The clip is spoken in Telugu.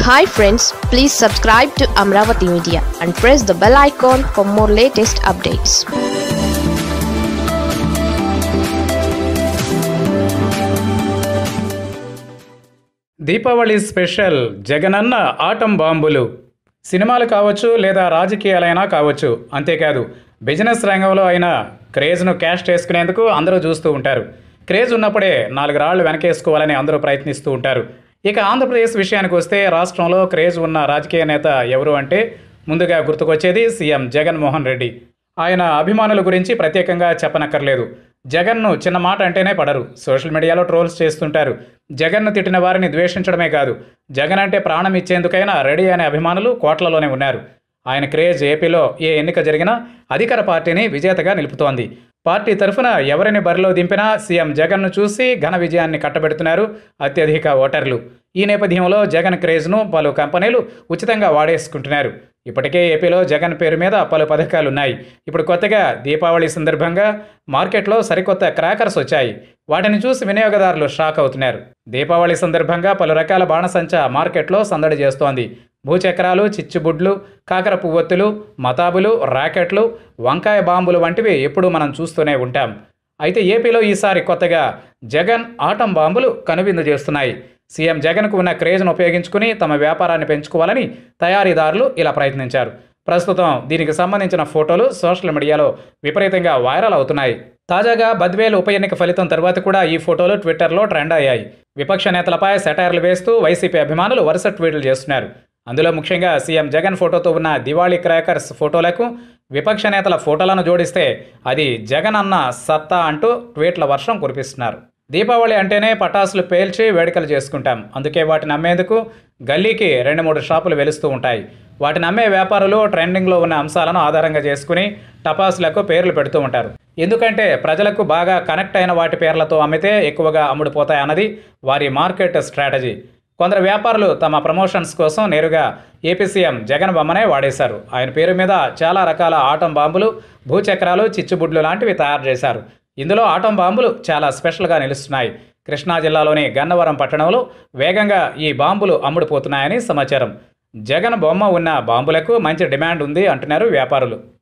hi friends please subscribe to Amaravati media and press the bell icon for more latest updates Deepavali special జగనన్న ఆటం బాంబులు సినిమాలు కావచ్చు లేదా రాజకీయాలైనా కావచ్చు అంతేకాదు బిజినెస్ రంగంలో అయినా క్రేజ్ను క్యాష్ చేసుకునేందుకు అందరూ చూస్తూ ఉంటారు క్రేజ్ ఉన్నప్పుడే నాలుగు రాళ్లు వెనకేసుకోవాలని అందరూ ప్రయత్నిస్తూ ఉంటారు ఇక ఆంధ్రప్రదేశ్ విషయానికి వస్తే రాష్ట్రంలో క్రేజ్ ఉన్న రాజకీయ నేత ఎవరు అంటే ముందుగా గుర్తుకొచ్చేది సీఎం జగన్మోహన్ రెడ్డి ఆయన అభిమానుల గురించి ప్రత్యేకంగా చెప్పనక్కర్లేదు జగన్ను చిన్న మాట అంటేనే పడరు సోషల్ మీడియాలో ట్రోల్స్ చేస్తుంటారు జగన్ను తిట్టిన వారిని ద్వేషించడమే కాదు జగన్ అంటే ప్రాణం ఇచ్చేందుకైనా రెడీ అనే అభిమానులు కోట్లలోనే ఉన్నారు ఆయన క్రేజ్ ఏపీలో ఏ ఎన్నిక జరిగినా అధికార పార్టీని విజేతగా నిలుపుతోంది పార్టీ తరఫున ఎవరిని బరిలో దింపినా సీఎం జగన్ను చూసి ఘన విజయాన్ని కట్టబెడుతున్నారు అత్యధిక ఓటర్లు ఈ నేపథ్యంలో జగన్ క్రేజ్ను పలు కంపెనీలు ఉచితంగా వాడేసుకుంటున్నారు ఇప్పటికే ఏపీలో జగన్ పేరు మీద పలు పథకాలు ఉన్నాయి ఇప్పుడు కొత్తగా దీపావళి సందర్భంగా మార్కెట్లో సరికొత్త క్రాకర్స్ వచ్చాయి వాటిని చూసి వినియోగదారులు షాక్ అవుతున్నారు దీపావళి సందర్భంగా పలు రకాల బాణసంచ మార్కెట్లో సందడి చేస్తోంది భూచక్రాలు చిచ్చుబుడ్లు కాకర పువ్వొత్తులు మతాబులు రాకెట్లు వంకాయ బాంబులు వంటివి ఎప్పుడూ మనం చూస్తూనే ఉంటాం అయితే ఏపీలో ఈసారి కొత్తగా జగన్ ఆటం బాంబులు కనువిందు చేస్తున్నాయి సీఎం జగన్కు ఉన్న క్రేజ్ను ఉపయోగించుకుని తమ వ్యాపారాన్ని పెంచుకోవాలని తయారీదారులు ఇలా ప్రయత్నించారు ప్రస్తుతం దీనికి సంబంధించిన ఫోటోలు సోషల్ మీడియాలో విపరీతంగా వైరల్ అవుతున్నాయి తాజాగా బద్వేల్ ఉప ఎన్నిక ఫలితం తర్వాత కూడా ఈ ఫోటోలు ట్విట్టర్లో ట్రెండ్ అయ్యాయి విపక్ష నేతలపై సెటైర్లు వేస్తూ వైసీపీ అభిమానులు వరుస ట్వీట్లు చేస్తున్నారు అందులో ముఖ్యంగా సీఎం జగన్ ఫోటోతో ఉన్న దివాళీ క్రాకర్స్ ఫోటోలకు విపక్ష నేతల ఫోటోలను జోడిస్తే అది జగన్ అన్న సత్తా అంటూ ట్వీట్ల వర్షం కురిపిస్తున్నారు దీపావళి అంటేనే పటాసులు పేల్చి వేడుకలు చేసుకుంటాం అందుకే వాటిని అమ్మేందుకు గల్లీకి రెండు మూడు షాపులు వెలుస్తూ ఉంటాయి వాటిని అమ్మే వ్యాపారులు ట్రెండింగ్లో ఉన్న అంశాలను ఆధారంగా చేసుకుని టపాసులకు పేర్లు పెడుతూ ఉంటారు ఎందుకంటే ప్రజలకు బాగా కనెక్ట్ అయిన వాటి పేర్లతో అమ్మితే ఎక్కువగా అమ్ముడుపోతాయన్నది వారి మార్కెట్ స్ట్రాటజీ కొందరు వ్యాపారులు తమ ప్రమోషన్స్ కోసం నేరుగా ఏపీ సీఎం జగన్ బొమ్మనే వాడేశారు ఆయన పేరు మీద చాలా రకాల ఆటం బాంబులు భూచక్రాలు చిచ్చుబుడ్లు లాంటివి తయారు చేశారు ఇందులో ఆటం బాంబులు చాలా స్పెషల్గా నిలుస్తున్నాయి కృష్ణా జిల్లాలోని గన్నవరం పట్టణంలో వేగంగా ఈ బాంబులు అమ్ముడుపోతున్నాయని సమాచారం జగన్ బొమ్మ ఉన్న బాంబులకు మంచి డిమాండ్ ఉంది అంటున్నారు వ్యాపారులు